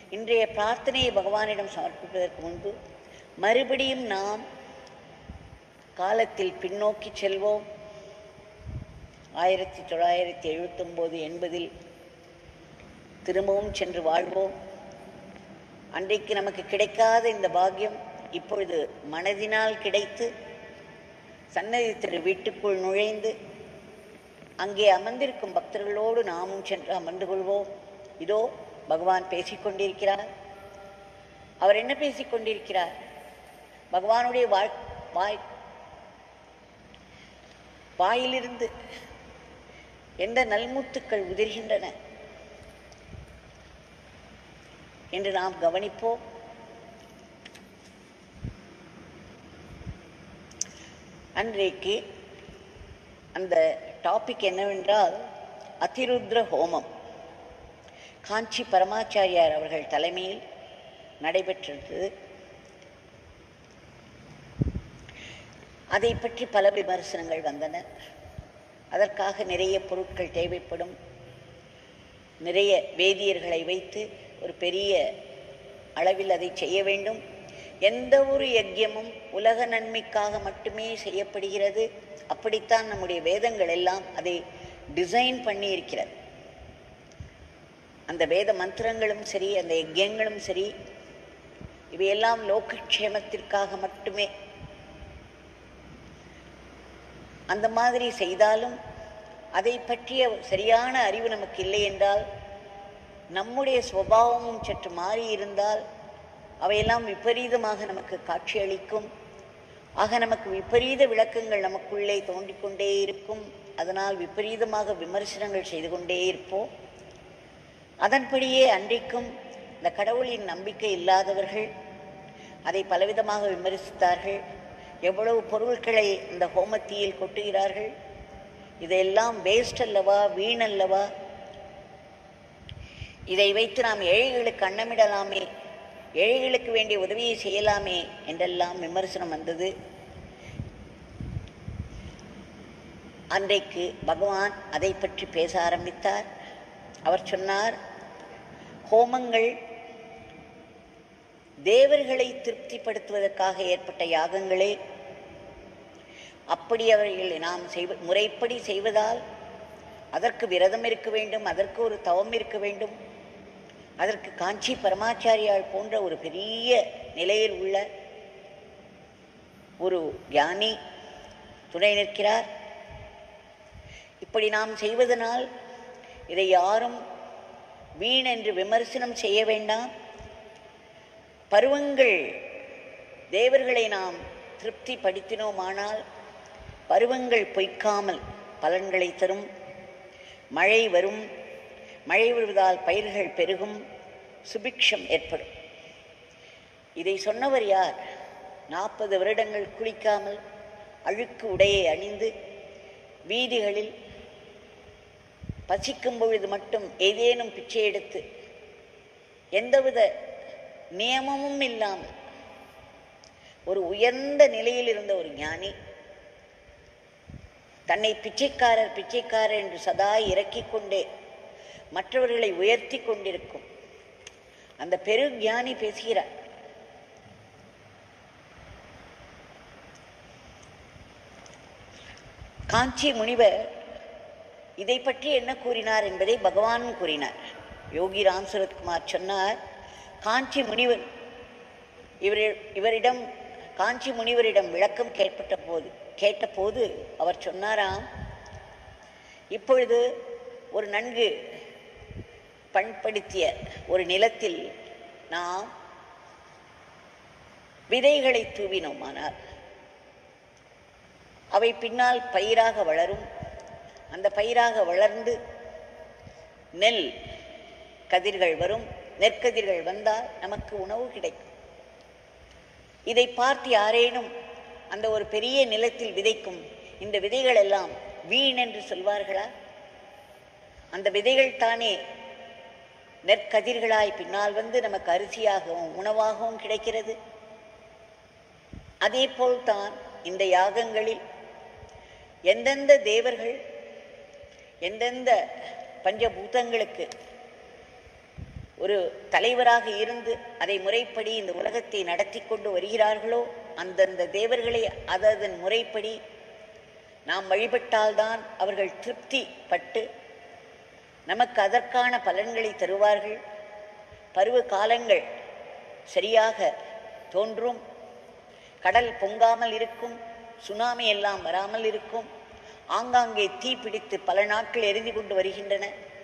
இன்றைய பிரார்த்தனையை பகவானிடம் சமர்ப்பிப்பதற்கு முன்பு மறுபடியும் நாம் காலத்தில் பின்னோக்கி செல்வோம் ஆயிரத்தி தொள்ளாயிரத்தி எழுபத்தொம்போது எண்பதில் திரும்பவும் சென்று வாழ்வோம் அன்றைக்கு நமக்கு கிடைக்காத இந்த பாக்கியம் இப்பொழுது மனதினால் கிடைத்து சன்னதி திரு வீட்டுக்குள் நுழைந்து அங்கே அமர்ந்திருக்கும் பக்தர்களோடு நாமும் சென்று அமர்ந்து கொள்வோம் இதோ பகவான் பேசிக்கொண்டிருக்கிறார் அவர் என்ன பேசிக் கொண்டிருக்கிறார் பகவானுடைய வாழ் வாய் வாயிலிருந்து எந்த நல்முத்துக்கள் உதிர்கின்றன என்று நாம் கவனிப்போம் அன்றைக்கு அந்த டாபிக் என்னவென்றால் அதிருத்ர ஹோமம் காஞ்சி பரமாச்சாரியார் அவர்கள் தலைமையில் நடைபெற்றது அதை பற்றி பல விமர்சனங்கள் வந்தன அதற்காக நிறைய பொருட்கள் தேவைப்படும் நிறைய வேதியர்களை வைத்து ஒரு பெரிய அளவில் அதை செய்ய வேண்டும் எந்த ஒரு யஜ்யமும் உலக நன்மைக்காக மட்டுமே செய்யப்படுகிறது அப்படித்தான் நம்முடைய வேதங்கள் எல்லாம் அதை டிசைன் பண்ணி இருக்கிறது அந்த வேத மந்திரங்களும் சரி அந்த யஜ்யங்களும் சரி இவையெல்லாம் லோகக்ஷேமத்திற்காக மட்டுமே அந்த மாதிரி செய்தாலும் அதை பற்றிய சரியான அறிவு நமக்கு இல்லை என்றால் நம்முடைய சுபாவமும் சற்று மாறி இருந்தால் அவையெல்லாம் விபரீதமாக நமக்கு காட்சியளிக்கும் ஆக நமக்கு விபரீத விளக்கங்கள் நமக்குள்ளே தோண்டிக்கொண்டே இருக்கும் அதனால் விபரீதமாக விமர்சனங்கள் செய்து கொண்டே இருப்போம் அதன்படியே அன்றைக்கும் இந்த கடவுளின் நம்பிக்கை இல்லாதவர்கள் அதை பலவிதமாக விமர்சித்தார்கள் எவ்வளவு பொருட்களை இந்த ஹோமத்தீயில் கொட்டுகிறார்கள் இதெல்லாம் வேஸ்ட் அல்லவா வீண் அல்லவா இதை வைத்து நாம் ஏழைகளுக்கு அன்னமிடலாமே ஏழைகளுக்கு வேண்டிய உதவியை செய்யலாமே என்றெல்லாம் விமர்சனம் வந்தது அன்றைக்கு பகவான் அதை பற்றி பேச ஆரம்பித்தார் அவர் சொன்னார் ஹோமங்கள் தேவர்களை திருப்திப்படுத்துவதற்காக ஏற்பட்ட யாகங்களே அப்படி அவர்களை நாம் செய்வ முறைப்படி செய்வதால் அதற்கு விரதம் இருக்க வேண்டும் அதற்கு ஒரு தவம் இருக்க வேண்டும் அதற்கு காஞ்சி பரமாச்சாரியால் போன்ற ஒரு பெரிய நிலையில் உள்ள ஒரு ஞானி துணை நிற்கிறார் இப்படி நாம் செய்வதனால் இதை யாரும் வீண் என்று விமர்சனம் செய்ய வேண்டாம் பருவங்கள் தேவர்களை நாம் திருப்தி படுத்தினோமானால் பருவங்கள் பொய்க்காமல் பலன்களை தரும் மழை வரும் மழை வருவதால் பயிர்கள் பெருகும் சுபிக்ஷம் ஏற்படும் இதை சொன்னவர் யார் நாற்பது வருடங்கள் குளிக்காமல் அழுக்கு உடையை அணிந்து வீதிகளில் பசிக்கும் பொழுது மட்டும் ஏதேனும் பிச்சை எடுத்து எந்தவித நியமமும் இல்லாமல் ஒரு உயர்ந்த நிலையில் இருந்த ஒரு ஞானி தன்னை பிச்சைக்காரர் பிச்சைக்காரர் என்று சதா இறக்கிக் கொண்டே மற்றவர்களை உயர்த்தி கொண்டிருக்கும் அந்த பெரு ஞானி பேசுகிறார் காஞ்சி முனிவர் இதை பற்றி என்ன கூறினார் என்பதை பகவானும் கூறினார் யோகி ராம் சரத்குமார் சொன்னார் காஞ்சி முனிவர் இவர் இவரிடம் காஞ்சி முனிவரிடம் விளக்கம் கேட்பட்ட போது கேட்டபோது அவர் சொன்னாராம் இப்பொழுது ஒரு நன்கு பண்படுத்திய ஒரு நிலத்தில் நாம் விதைகளை தூவினோமானால் அவை பின்னால் பயிராக வளரும் அந்த பயிராக வளர்ந்து நெல் கதிர்கள் வரும் நெற்கதிர்கள் வந்தால் நமக்கு உணவு கிடைக்கும் இதை பார்த்து யாரேனும் அந்த ஒரு பெரிய நிலத்தில் விதைக்கும் இந்த விதைகள் எல்லாம் வீண் என்று சொல்வார்களா அந்த விதைகள் தானே நெற்கதிர்களாய் பின்னால் வந்து நமக்கு அரிசியாகவும் உணவாகவும் கிடைக்கிறது அதே போல்தான் இந்த யாகங்களில் எந்தெந்த தேவர்கள் எந்தெந்த பஞ்சபூதங்களுக்கு ஒரு தலைவராக இருந்து அதை முறைப்படி இந்த உலகத்தை நடத்தி கொண்டு வருகிறார்களோ அந்தந்த தேவர்களை அதன் முறைப்படி நாம் வழிபட்டால்தான் அவர்கள் திருப்தி பட்டு நமக்கு அதற்கான பலன்களை தருவார்கள் பருவ காலங்கள் சரியாக தோன்றும் கடல் பொங்காமல் இருக்கும் சுனாமி எல்லாம் வராமல் இருக்கும் ஆங்காங்கே தீ பிடித்து பல நாட்கள் எரிந்து கொண்டு வருகின்றன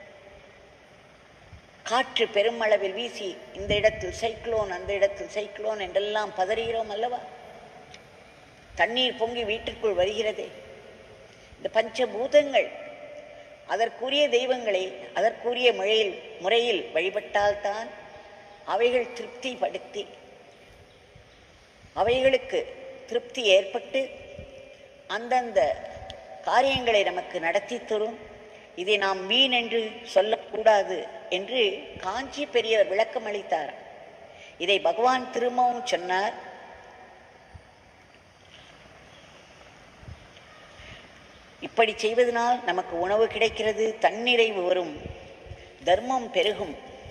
காற்று பெருமளவில் வீசி இந்த இடத்தில் சைக்ளோன் அந்த இடத்தில் சைக்ளோன் என்றெல்லாம் பதறுகிறோம் அல்லவா தண்ணீர் பொங்கி வீட்டிற்குள் வருகிறதே இந்த பஞ்சபூதங்கள் அதற்குரிய தெய்வங்களை அதற்குரிய முறையில் முறையில் வழிபட்டால்தான் அவைகள் திருப்திப்படுத்தி அவைகளுக்கு திருப்தி ஏற்பட்டு அந்தந்த காரியங்களை நமக்கு நடத்தி தரும் இதை நாம் வீண் என்று சொல்லக்கூடாது என்று காஞ்சி பெரியவர் விளக்கம் அளித்தார் இதை பகவான் திரும்பவும் சொன்னார் இப்படி செய்வதனால் நமக்கு உணவு கிடைக்கிறது தன்னிறைவு வரும் தர்மம் பெருகும்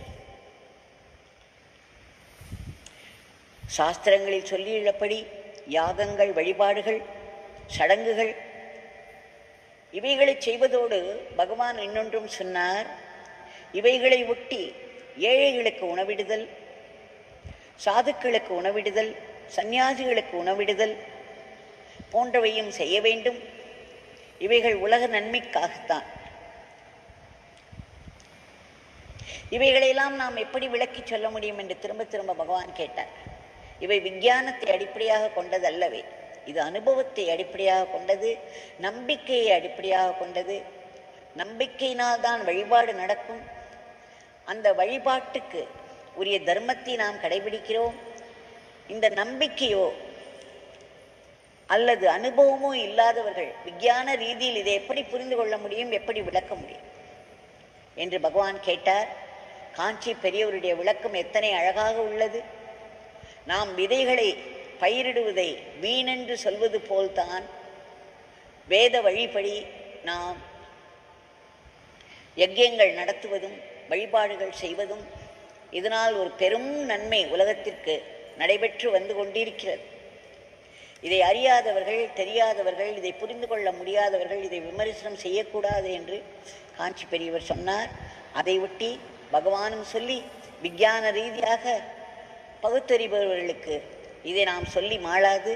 சாஸ்திரங்களில் சொல்லியுள்ளபடி யாகங்கள் வழிபாடுகள் சடங்குகள் இவைகளை செய்வதோடு பகவான் இன்னொன்றும் சொன்னார் இவைகளை ஒட்டி ஏழைகளுக்கு உணவிடுதல் சாதுக்களுக்கு உணவிடுதல் சந்நியாசிகளுக்கு உணவிடுதல் போன்றவையும் செய்ய வேண்டும் இவைகள் உலக நன்மைக்காகத்தான் இவைகளையெல்லாம் நாம் எப்படி விளக்கி சொல்ல முடியும் என்று திரும்ப திரும்ப பகவான் கேட்டார் இவை விஞ்ஞானத்தை அடிப்படையாக கொண்டதல்லவே இது அனுபவத்தை அடிப்படையாக கொண்டது நம்பிக்கையை அடிப்படையாக கொண்டது நம்பிக்கையினால் தான் வழிபாடு நடக்கும் அந்த வழிபாட்டுக்கு உரிய தர்மத்தை நாம் கடைபிடிக்கிறோம் இந்த நம்பிக்கையோ அல்லது அனுபவமோ இல்லாதவர்கள் விஞ்ஞான ரீதியில் இதை எப்படி புரிந்து கொள்ள முடியும் எப்படி விளக்க முடியும் என்று பகவான் கேட்டார் காஞ்சி பெரியவருடைய விளக்கம் எத்தனை அழகாக உள்ளது நாம் விதைகளை பயிரிடுவதை வீணென்று சொல்வது போல்தான் வேத வழிபடி நாம் யஜ்யங்கள் நடத்துவதும் வழிபாடுகள் செய்வதும் இதனால் ஒரு பெரும் நன்மை உலகத்திற்கு நடைபெற்று வந்து கொண்டிருக்கிறது இதை அறியாதவர்கள் தெரியாதவர்கள் இதை புரிந்து கொள்ள முடியாதவர்கள் இதை விமர்சனம் செய்யக்கூடாது என்று காஞ்சி பெரியவர் சொன்னார் அதை ஒட்டி பகவானும் சொல்லி விஞ்ஞான ரீதியாக பகுத்தறிபவர்களுக்கு இதை நாம் சொல்லி மாளாது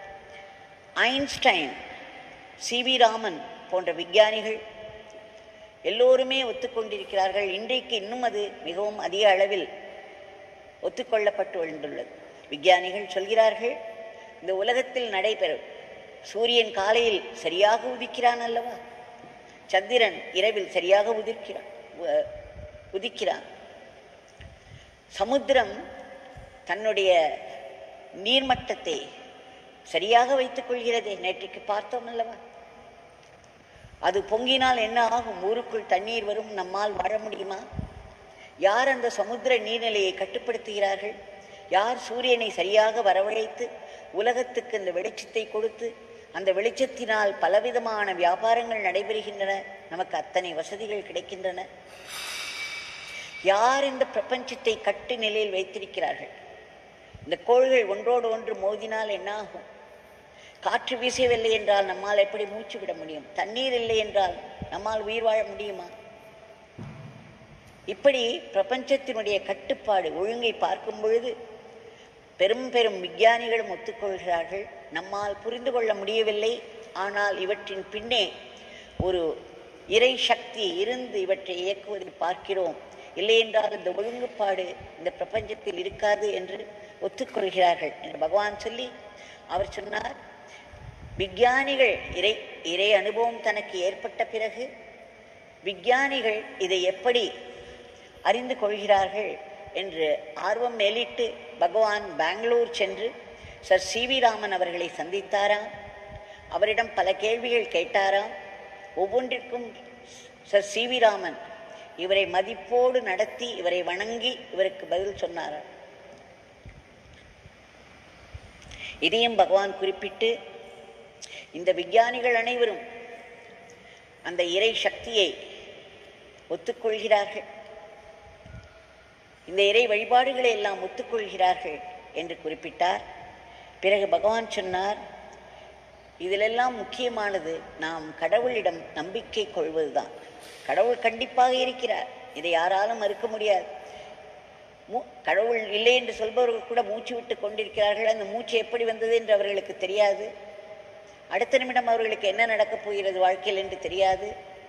ஐன்ஸ்டைன் சி வி ராமன் போன்ற விஞ்ஞானிகள் எல்லோருமே ஒத்துக்கொண்டிருக்கிறார்கள் இன்றைக்கு இன்னும் அது மிகவும் அதிக அளவில் ஒத்துக்கொள்ளப்பட்டு வந்துள்ளது விஞ்ஞானிகள் சொல்கிறார்கள் இந்த உலகத்தில் நடைபெறும் சூரியன் காலையில் சரியாக உதிக்கிறான் அல்லவா சந்திரன் இரவில் சரியாக உதிர்க்கிறான் உ- உதிக்கிறான் சமுத்திரம் தன்னுடைய நீர்மட்டத்தை சரியாக வைத்துக் கொள்கிறதே நேற்றைக்கு பார்த்தோம் அல்லவா அது பொங்கினால் என்ன ஆகும் ஊருக்குள் தண்ணீர் வரும் நம்மால் வாழ முடியுமா யார் அந்த சமுத்திர நீர்நிலையை கட்டுப்படுத்துகிறார்கள் யார் சூரியனை சரியாக வரவழைத்து உலகத்துக்கு இந்த வெளிச்சத்தை கொடுத்து அந்த வெளிச்சத்தினால் பலவிதமான வியாபாரங்கள் நடைபெறுகின்றன நமக்கு அத்தனை வசதிகள் கிடைக்கின்றன யார் இந்த பிரபஞ்சத்தை கட்டு நிலையில் வைத்திருக்கிறார்கள் இந்த கோள்கள் ஒன்றோடு ஒன்று மோதினால் என்ன ஆகும் காற்று வீசவில்லை என்றால் நம்மால் எப்படி மூச்சு விட முடியும் தண்ணீர் இல்லை என்றால் நம்மால் உயிர் வாழ முடியுமா இப்படி பிரபஞ்சத்தினுடைய கட்டுப்பாடு ஒழுங்கை பார்க்கும் பொழுது பெரும் பெரும் விஞ்ஞானிகளும் ஒத்துக்கொள்கிறார்கள் நம்மால் புரிந்து கொள்ள முடியவில்லை ஆனால் இவற்றின் பின்னே ஒரு இறை சக்தி இருந்து இவற்றை இயக்குவதை பார்க்கிறோம் இல்லையென்றால் இந்த ஒழுங்குப்பாடு இந்த பிரபஞ்சத்தில் இருக்காது என்று ஒத்துக்கொள்கிறார்கள் என்று பகவான் சொல்லி அவர் சொன்னார் விஞ்ஞானிகள் இறை இறை அனுபவம் தனக்கு ஏற்பட்ட பிறகு விஞ்ஞானிகள் இதை எப்படி அறிந்து கொள்கிறார்கள் என்று ஆர்வம் மேலிட்டு பகவான் பெங்களூர் சென்று சர் சி வி ராமன் அவர்களை சந்தித்தாராம் அவரிடம் பல கேள்விகள் கேட்டாராம் ஒவ்வொன்றிற்கும் சர் சி வி ராமன் இவரை மதிப்போடு நடத்தி இவரை வணங்கி இவருக்கு பதில் சொன்னாராம் இதையும் பகவான் குறிப்பிட்டு இந்த விஞ்ஞானிகள் அனைவரும் அந்த இறை சக்தியை ஒத்துக்கொள்கிறார்கள் இந்த இறை வழிபாடுகளை எல்லாம் ஒத்துக்கொள்கிறார்கள் என்று குறிப்பிட்டார் பிறகு பகவான் சொன்னார் இதிலெல்லாம் முக்கியமானது நாம் கடவுளிடம் நம்பிக்கை கொள்வதுதான் கடவுள் கண்டிப்பாக இருக்கிறார் இதை யாராலும் மறுக்க முடியாது மூ கடவுள் இல்லை என்று சொல்பவர்கள் கூட மூச்சு விட்டு கொண்டிருக்கிறார்கள் அந்த மூச்சு எப்படி வந்தது என்று அவர்களுக்கு தெரியாது அடுத்த நிமிடம் அவர்களுக்கு என்ன நடக்கப் போகிறது வாழ்க்கையில் என்று தெரியாது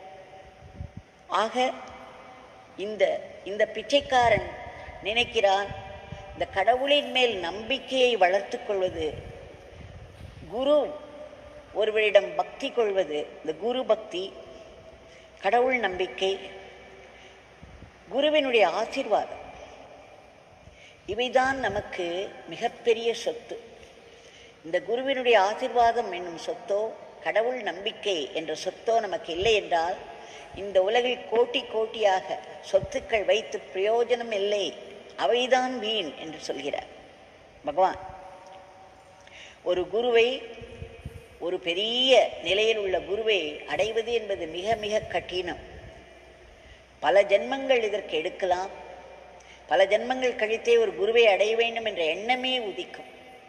ஆக இந்த இந்த பிச்சைக்காரன் நினைக்கிறான் இந்த கடவுளின் மேல் நம்பிக்கையை வளர்த்துக் கொள்வது குரு ஒருவரிடம் பக்தி கொள்வது இந்த குரு பக்தி கடவுள் நம்பிக்கை குருவினுடைய ஆசீர்வாதம் இவைதான் நமக்கு மிகப்பெரிய சொத்து இந்த குருவினுடைய ஆசீர்வாதம் என்னும் சொத்தோ கடவுள் நம்பிக்கை என்ற சொத்தோ நமக்கு இல்லை என்றால் இந்த உலகில் கோட்டி கோட்டியாக சொத்துக்கள் வைத்து பிரயோஜனம் இல்லை அவைதான் வீண் என்று சொல்கிறார் பகவான் ஒரு குருவை ஒரு பெரிய நிலையில் உள்ள குருவை அடைவது என்பது மிக மிக கடினம் பல ஜென்மங்கள் இதற்கு எடுக்கலாம் பல ஜென்மங்கள் கழித்தே ஒரு குருவை அடைய வேண்டும் என்ற எண்ணமே உதிக்கும்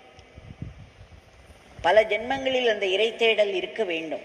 பல ஜென்மங்களில் அந்த இறை தேடல் இருக்க வேண்டும்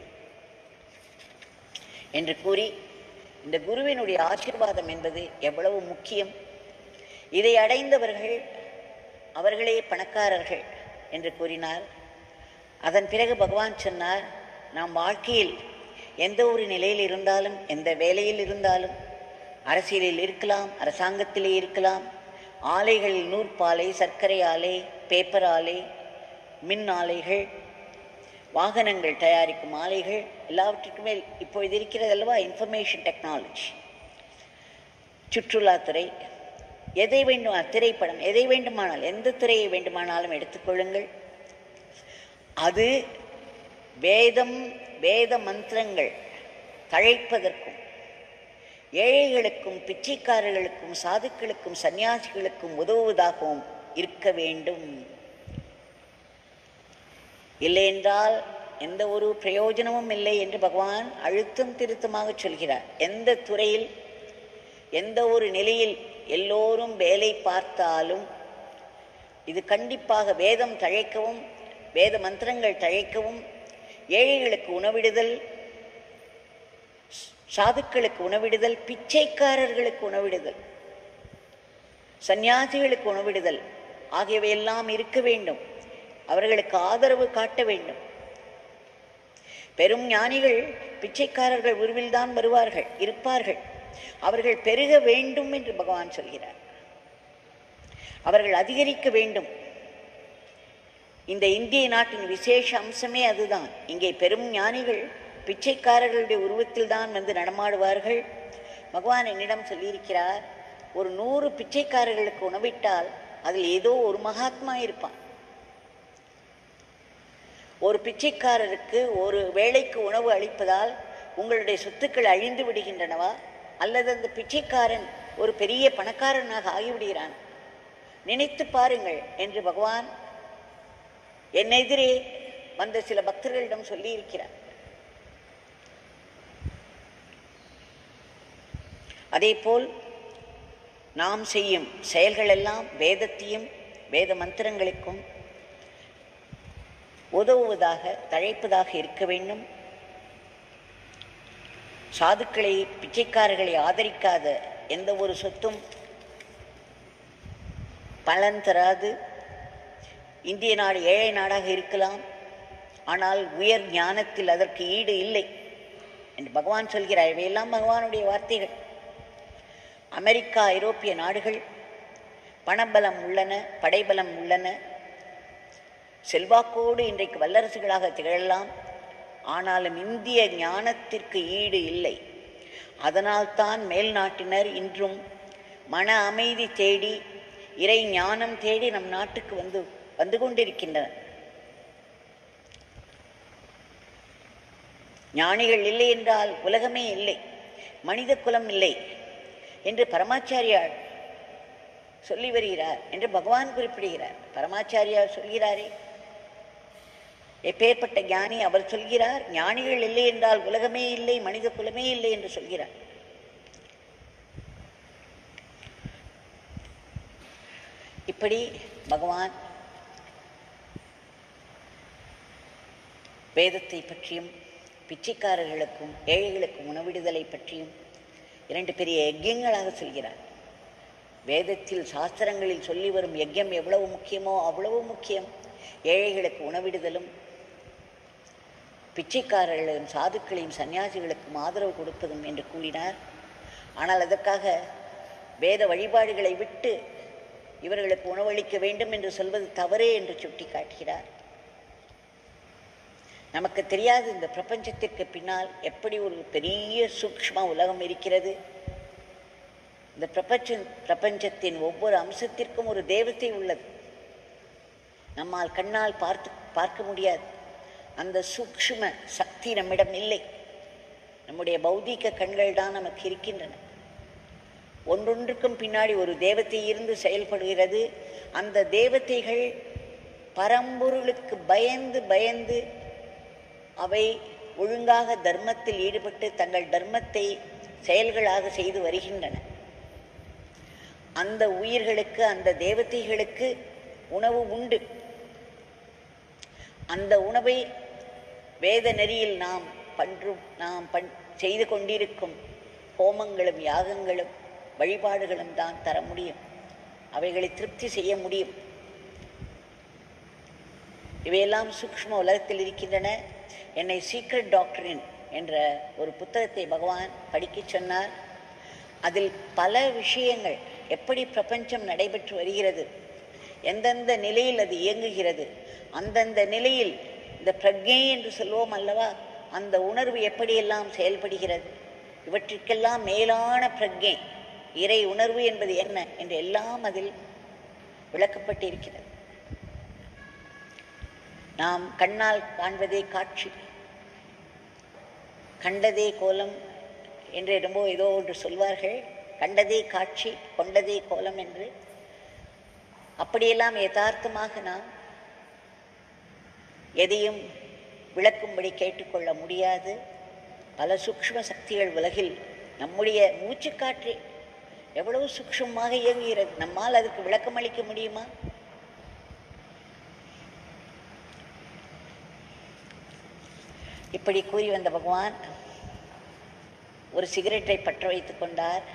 என்று கூறி இந்த குருவினுடைய ஆசீர்வாதம் என்பது எவ்வளவு முக்கியம் இதை அடைந்தவர்கள் அவர்களே பணக்காரர்கள் என்று கூறினார் அதன் பிறகு பகவான் சொன்னார் நாம் வாழ்க்கையில் எந்த ஒரு நிலையில் இருந்தாலும் எந்த வேலையில் இருந்தாலும் அரசியலில் இருக்கலாம் அரசாங்கத்திலே இருக்கலாம் ஆலைகளில் நூற்பாலை சர்க்கரை ஆலை பேப்பர் ஆலை மின் ஆலைகள் வாகனங்கள் தயாரிக்கும் ஆலைகள் எல்லாவற்றுக்குமே இப்பொழுது இருக்கிறது அல்லவா இன்ஃபர்மேஷன் டெக்னாலஜி சுற்றுலாத்துறை எதை வேண்டும் திரைப்படம் எதை வேண்டுமானால் எந்த துறையை வேண்டுமானாலும் எடுத்துக்கொள்ளுங்கள் அது வேதம் வேத மந்திரங்கள் தழைப்பதற்கும் ஏழைகளுக்கும் பிச்சைக்காரர்களுக்கும் சாதுக்களுக்கும் சன்னியாசிகளுக்கும் உதவுவதாகவும் இருக்க வேண்டும் இல்லையென்றால் எந்த ஒரு பிரயோஜனமும் இல்லை என்று பகவான் அழுத்தம் திருத்தமாக சொல்கிறார் எந்த துறையில் எந்த ஒரு நிலையில் எல்லோரும் வேலை பார்த்தாலும் இது கண்டிப்பாக வேதம் தழைக்கவும் வேத மந்திரங்கள் தழைக்கவும் ஏழைகளுக்கு உணவிடுதல் சாதுக்களுக்கு உணவிடுதல் பிச்சைக்காரர்களுக்கு உணவிடுதல் சந்நியாசிகளுக்கு உணவிடுதல் ஆகியவையெல்லாம் இருக்க வேண்டும் அவர்களுக்கு ஆதரவு காட்ட வேண்டும் பெரும் ஞானிகள் பிச்சைக்காரர்கள் உருவில்தான் வருவார்கள் இருப்பார்கள் அவர்கள் பெருக வேண்டும் என்று பகவான் சொல்கிறார் அவர்கள் அதிகரிக்க வேண்டும் இந்த இந்திய நாட்டின் விசேஷ அம்சமே அதுதான் இங்கே பெரும் ஞானிகள் பிச்சைக்காரர்களுடைய உருவத்தில் தான் வந்து நடமாடுவார்கள் பகவான் என்னிடம் சொல்லியிருக்கிறார் ஒரு நூறு பிச்சைக்காரர்களுக்கு உணவிட்டால் அதில் ஏதோ ஒரு மகாத்மா இருப்பான் ஒரு பிச்சைக்காரருக்கு ஒரு வேளைக்கு உணவு அளிப்பதால் உங்களுடைய சொத்துக்கள் அழிந்து விடுகின்றனவா அல்லது அந்த பிச்சைக்காரன் ஒரு பெரிய பணக்காரனாக ஆகிவிடுகிறான் நினைத்து பாருங்கள் என்று பகவான் என் எதிரே வந்த சில பக்தர்களிடம் சொல்லியிருக்கிறார் அதேபோல் நாம் செய்யும் செயல்கள் எல்லாம் வேதத்தையும் வேத மந்திரங்களுக்கும் உதவுவதாக தழைப்பதாக இருக்க வேண்டும் சாதுக்களை பிச்சைக்காரர்களை ஆதரிக்காத எந்த ஒரு சொத்தும் பலன் தராது இந்திய நாடு ஏழை நாடாக இருக்கலாம் ஆனால் உயர் ஞானத்தில் அதற்கு ஈடு இல்லை என்று பகவான் சொல்கிறார் இவையெல்லாம் பகவானுடைய வார்த்தைகள் அமெரிக்கா ஐரோப்பிய நாடுகள் பணபலம் உள்ளன படைபலம் உள்ளன செல்வாக்கோடு இன்றைக்கு வல்லரசுகளாக திகழலாம் ஆனாலும் இந்திய ஞானத்திற்கு ஈடு இல்லை அதனால்தான் மேல் நாட்டினர் இன்றும் மன அமைதி தேடி இறை ஞானம் தேடி நம் நாட்டுக்கு வந்து வந்து கொண்டிருக்கின்றனர் ஞானிகள் இல்லை என்றால் உலகமே இல்லை மனித குலம் இல்லை என்று பரமாச்சாரியார் சொல்லி வருகிறார் என்று பகவான் குறிப்பிடுகிறார் பரமாச்சாரியார் சொல்கிறாரே எப்பேற்பட்ட ஞானி அவர் சொல்கிறார் ஞானிகள் இல்லை என்றால் உலகமே இல்லை மனித குலமே இல்லை என்று சொல்கிறார் இப்படி பகவான் வேதத்தை பற்றியும் பிச்சைக்காரர்களுக்கும் ஏழைகளுக்கும் உணவிடுதலை பற்றியும் இரண்டு பெரிய யஜ்யங்களாக சொல்கிறார் வேதத்தில் சாஸ்திரங்களில் சொல்லி வரும் யஜ்யம் எவ்வளவு முக்கியமோ அவ்வளவு முக்கியம் ஏழைகளுக்கு உணவிடுதலும் பிச்சைக்காரர்களையும் சாதுக்களையும் சன்னியாசிகளுக்கும் ஆதரவு கொடுப்பதும் என்று கூறினார் ஆனால் அதற்காக வேத வழிபாடுகளை விட்டு இவர்களுக்கு உணவளிக்க வேண்டும் என்று சொல்வது தவறே என்று சுட்டி காட்டுகிறார் நமக்கு தெரியாது இந்த பிரபஞ்சத்திற்கு பின்னால் எப்படி ஒரு பெரிய சூக்ஷ்ம உலகம் இருக்கிறது இந்த பிரபஞ்ச பிரபஞ்சத்தின் ஒவ்வொரு அம்சத்திற்கும் ஒரு தேவத்தை உள்ளது நம்மால் கண்ணால் பார்த்து பார்க்க முடியாது அந்த சூக்ஷ்ம சக்தி நம்மிடம் இல்லை நம்முடைய பௌதீக கண்கள் தான் நமக்கு இருக்கின்றன ஒன்றொன்றுக்கும் பின்னாடி ஒரு தேவத்தை இருந்து செயல்படுகிறது அந்த தேவதைகள் பரம்பொருளுக்கு பயந்து பயந்து அவை ஒழுங்காக தர்மத்தில் ஈடுபட்டு தங்கள் தர்மத்தை செயல்களாக செய்து வருகின்றன அந்த உயிர்களுக்கு அந்த தேவதைகளுக்கு உணவு உண்டு அந்த உணவை வேத நெறியில் நாம் பன்று நாம் பண் செய்து கொண்டிருக்கும் ஹோமங்களும் யாகங்களும் வழிபாடுகளும் தான் தர முடியும் அவைகளை திருப்தி செய்ய முடியும் இவையெல்லாம் சூக்ஷ்ம உலகத்தில் இருக்கின்றன என்னை சீக்ரெட் டாக்டரின் என்ற ஒரு புத்தகத்தை பகவான் படிக்கச் சொன்னார் அதில் பல விஷயங்கள் எப்படி பிரபஞ்சம் நடைபெற்று வருகிறது எந்தெந்த நிலையில் அது இயங்குகிறது அந்தந்த நிலையில் இந்த பிரக்ஞை என்று சொல்வோம் அல்லவா அந்த உணர்வு எப்படியெல்லாம் செயல்படுகிறது இவற்றிற்கெல்லாம் மேலான பிரக்ஞை இறை உணர்வு என்பது என்ன என்று எல்லாம் அதில் விளக்கப்பட்டிருக்கிறது நாம் கண்ணால் காண்பதே காட்சி கண்டதே கோலம் என்று என்னமோ ஏதோ ஒன்று சொல்வார்கள் கண்டதே காட்சி கொண்டதே கோலம் என்று அப்படியெல்லாம் யதார்த்தமாக நாம் எதையும் விளக்கும்படி கேட்டுக்கொள்ள முடியாது பல சூக்ஷ்ம சக்திகள் உலகில் நம்முடைய மூச்சுக்காற்று எவ்வளவு சூக்ஷ்மமாக இயங்குகிறது நம்மால் அதுக்கு விளக்கம் அளிக்க முடியுமா இப்படி கூறி வந்த பகவான் ஒரு சிகரெட்டை பற்ற வைத்துக் கொண்டார்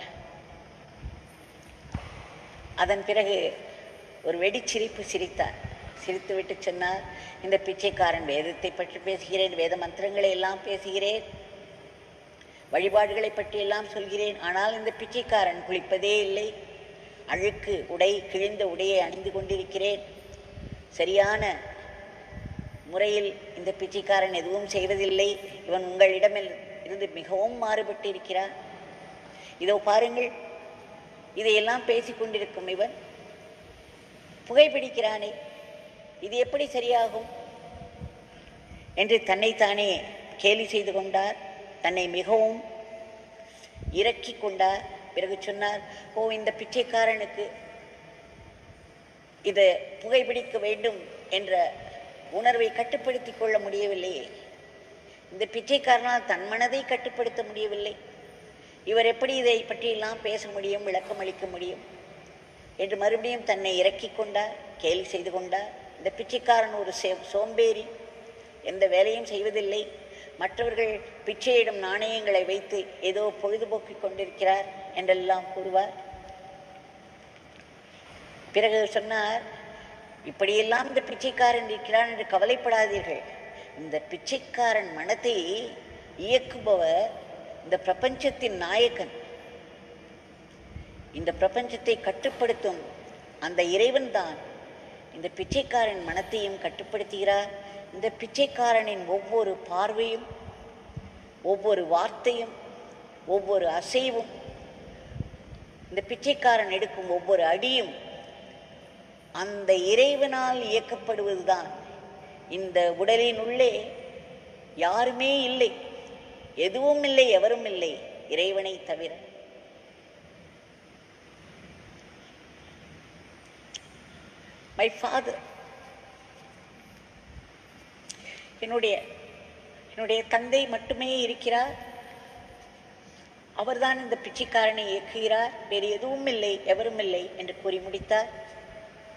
அதன் பிறகு ஒரு வெடிச்சிரிப்பு சிரித்தார் சிரித்துவிட்டு சொன்னார் இந்த பிச்சைக்காரன் வேதத்தை பற்றி பேசுகிறேன் வேத மந்திரங்களை எல்லாம் பேசுகிறேன் வழிபாடுகளை பற்றி எல்லாம் சொல்கிறேன் ஆனால் இந்த பிச்சைக்காரன் குளிப்பதே இல்லை அழுக்கு உடை கிழிந்த உடையை அணிந்து கொண்டிருக்கிறேன் சரியான முறையில் இந்த பிச்சைக்காரன் எதுவும் செய்வதில்லை இவன் உங்களிடமில் இருந்து மிகவும் மாறுபட்டு இருக்கிறான் இதோ பாருங்கள் இதையெல்லாம் பேசிக் கொண்டிருக்கும் இவன் புகைப்பிடிக்கிறானே இது எப்படி சரியாகும் என்று தன்னைத்தானே கேலி செய்து கொண்டார் தன்னை மிகவும் இறக்கி கொண்டார் பிறகு சொன்னார் ஓ இந்த பிச்சைக்காரனுக்கு இதை புகைப்பிடிக்க வேண்டும் என்ற உணர்வை கட்டுப்படுத்திக் கொள்ள முடியவில்லையே இந்த பிச்சைக்காரனால் தன் மனதை கட்டுப்படுத்த முடியவில்லை இவர் எப்படி இதை பற்றியெல்லாம் பேச முடியும் விளக்கம் அளிக்க முடியும் என்று மறுபடியும் தன்னை இறக்கிக் கொண்டார் கேலி செய்து கொண்டார் இந்த பிச்சைக்காரன் ஒரு சே- சோம்பேறி எந்த வேலையும் செய்வதில்லை மற்றவர்கள் பிச்சையிடும் நாணயங்களை வைத்து ஏதோ பொழுதுபோக்கிக் கொண்டிருக்கிறார் என்றெல்லாம் கூறுவார் பிறகு சொன்னார் இப்படியெல்லாம் இந்த பிச்சைக்காரன் இருக்கிறான் என்று கவலைப்படாதீர்கள் இந்த பிச்சைக்காரன் மனத்தை இயக்குபவர் இந்த பிரபஞ்சத்தின் நாயகன் இந்த பிரபஞ்சத்தை கட்டுப்படுத்தும் அந்த இறைவன் தான் இந்த பிச்சைக்காரன் மனத்தையும் கட்டுப்படுத்துகிறார் இந்த பிச்சைக்காரனின் ஒவ்வொரு பார்வையும் ஒவ்வொரு வார்த்தையும் ஒவ்வொரு அசைவும் இந்த பிச்சைக்காரன் எடுக்கும் ஒவ்வொரு அடியும் அந்த இறைவனால் இயக்கப்படுவதுதான் இந்த உடலின் உள்ளே யாருமே இல்லை எதுவும் இல்லை எவரும் இல்லை இறைவனை தவிர மை ஃபாதர் என்னுடைய என்னுடைய தந்தை மட்டுமே இருக்கிறார் அவர்தான் இந்த பிச்சைக்காரனை இயக்குகிறார் வேறு எதுவும் இல்லை எவரும் இல்லை என்று கூறி முடித்தார்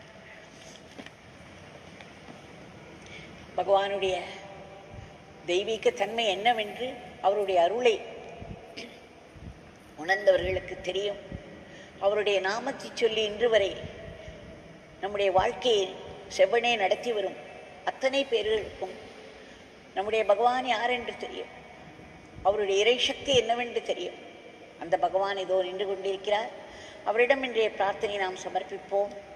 பகவானுடைய தெய்வீக தன்மை என்னவென்று அவருடைய அருளை உணர்ந்தவர்களுக்கு தெரியும் அவருடைய நாமத்தை சொல்லி இன்று வரை நம்முடைய வாழ்க்கையை செவ்வனே நடத்தி வரும் அத்தனை பேர்களுக்கும் நம்முடைய பகவான் யார் என்று தெரியும் அவருடைய இறை சக்தி என்னவென்று தெரியும் அந்த பகவான் இதோ நின்று கொண்டிருக்கிறார் அவரிடம் இன்றைய பிரார்த்தனை நாம் சமர்ப்பிப்போம்